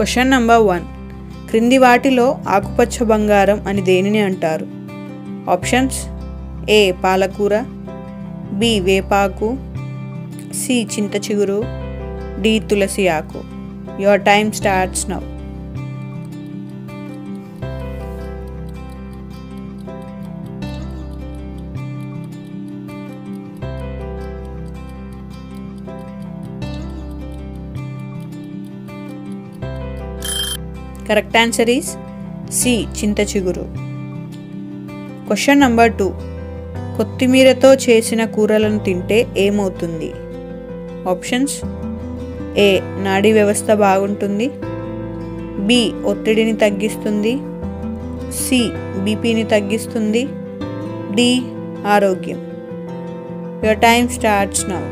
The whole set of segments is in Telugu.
క్వశ్చన్ నంబర్ వన్ క్రింది వాటిలో ఆకుపచ్చ బంగారం అని దేనిని అంటారు ఆప్షన్స్ ఏ పాలకూర బి వేపాకు సి చింత చిగురు డి తులసి ఆకు your time starts now correct answer is C చింత చిగురు క్వశ్చన్ నంబర్ టూ కొత్తిమీరతో చేసిన కూరలను తింటే ఏమవుతుంది ఆప్షన్స్ ఏ నాడీ వ్యవస్థ బాగుంటుంది బి ఒత్తిడిని తగ్గిస్తుంది సి బీపీని తగ్గిస్తుంది డి ఆరోగ్యం your time starts now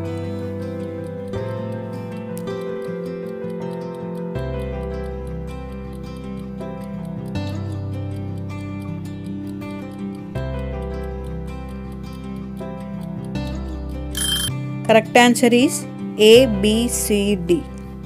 correct answer is A B C D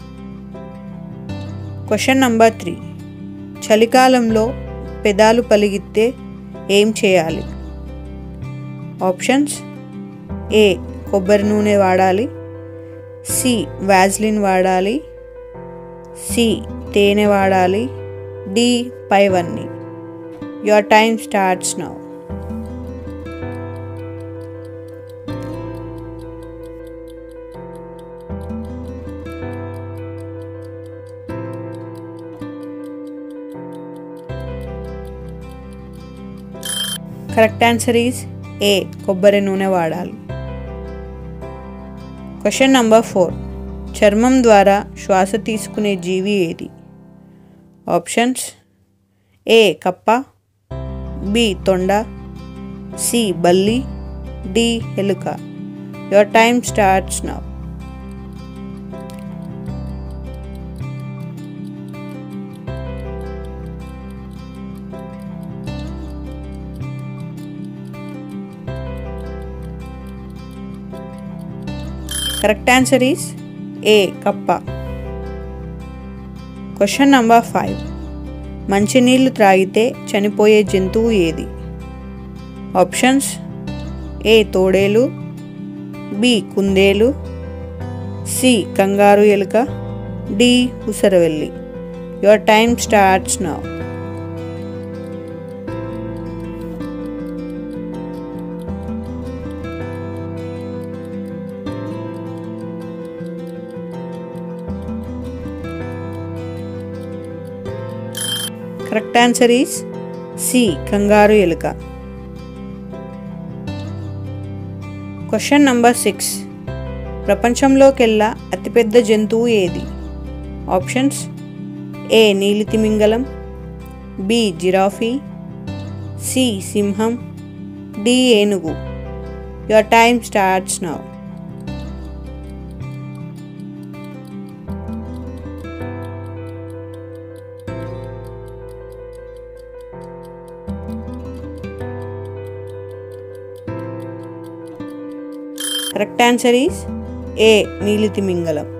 question number three చలికాలంలో పెదాలు పలిగితే ఏం చేయాలి ఆప్షన్స్ ఏ కొబ్బరి నూనె వాడాలి సి వ్యాజ్లిన్ వాడాలి సి తేనె వాడాలి డి పైవన్నీ your time starts now correct answer is A కొబ్బరి నూనె వాడాలి క్వశ్చన్ నంబర్ ఫోర్ చర్మం ద్వారా శ్వాస తీసుకునే జీవి ఏది ఆప్షన్స్ ఏ కప్ప బి తొండ సి బల్లి డి ఎలుక your time starts now correct answer is A కప్ప క్వశ్చన్ నంబర్ ఫైవ్ మంచినీళ్ళు త్రాగితే చనిపోయే జంతువు ఏది ఆప్షన్స్ ఏ తోడేలు బి కుందేలు సి కంగారు ఎలుక డి ఉసరవెల్లి your time starts now correct answer is C కంగారు ఎలుక క్వశ్చన్ నంబర్ సిక్స్ ప్రపంచంలోకెల్లా అతిపెద్ద జంతువు ఏది ఆప్షన్స్ ఏ నీలితిమింగలం బి జిరాఫీ సి సింహం డి ఏనుగు your time starts now correct answer is A నీలితిమింగలం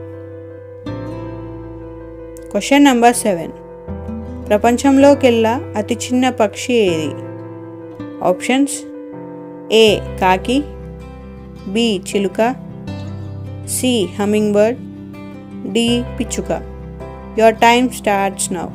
క్వశ్చన్ నంబర్ సెవెన్ ప్రపంచంలోకెల్లా అతి చిన్న పక్షి ఏది ఆప్షన్స్ ఏ కాకి బి చిలుక సి హమ్మింగ్ బర్డ్ డి పిచ్చుక your time starts now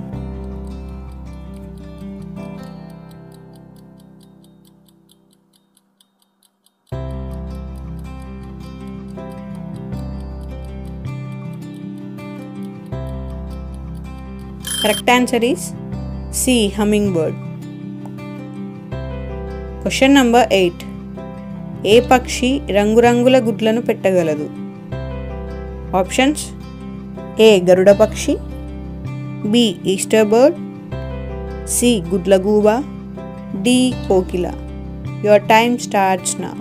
correct answer is C humming bird question number eight ఏ పక్షి రంగురంగుల గుడ్లను పెట్టగలదు ఆప్షన్స్ ఏ గరుడ పక్షి బి ఈస్టర్ బర్డ్ సి గుడ్లగూబ డి కోకిల your time starts now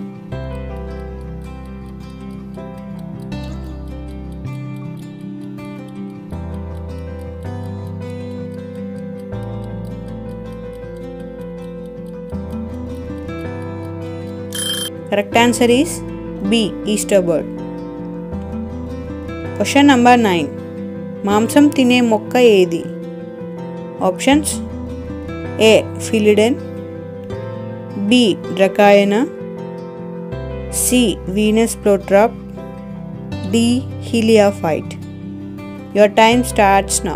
correct answer is B Easter bird question number nine మాంసం తినే మొక్క ఏది ఆప్షన్స్ ఏ ఫిలిడెన్ బి డ్రకాయన సి వీనస్ ప్లోట్రాప్ డి హీలియాఫైట్ your time starts now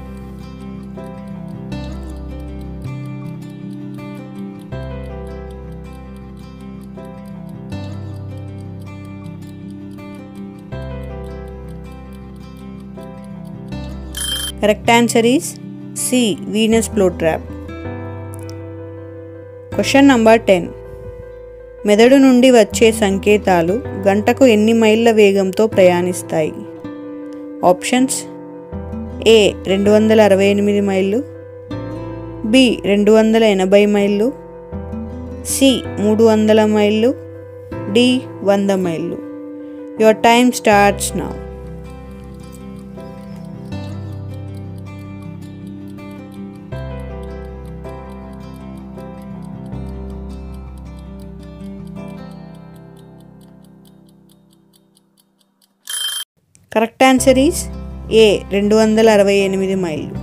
correct answer is C Venus flytrap question number ten మెదడు నుండి వచ్చే సంకేతాలు గంటకు ఎన్ని మైళ్ళ వేగంతో ప్రయాణిస్తాయి ఆప్షన్స్ ఏ రెండు వందల అరవై ఎనిమిది మైళ్ళు బి రెండు వందల ఎనభై మైళ్ళు సి మూడు వందల మైళ్ళు డి వంద మైళ్ళు your time starts now correct answer is A రెండు వందల అరవై ఎనిమిది మైళ్ళు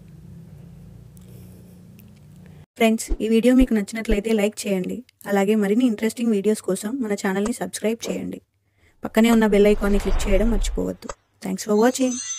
ఫ్రెండ్స్ ఈ వీడియో మీకు నచ్చినట్లయితే లైక్ చేయండి అలాగే మరిన్ని ఇంట్రెస్టింగ్ వీడియోస్ కోసం మన ఛానల్ని సబ్స్క్రైబ్ చేయండి పక్కనే ఉన్న బెల్ ఐకాన్ని క్లిక్ చేయడం మర్చిపోవద్దు థ్యాంక్స్ ఫర్ వాచింగ్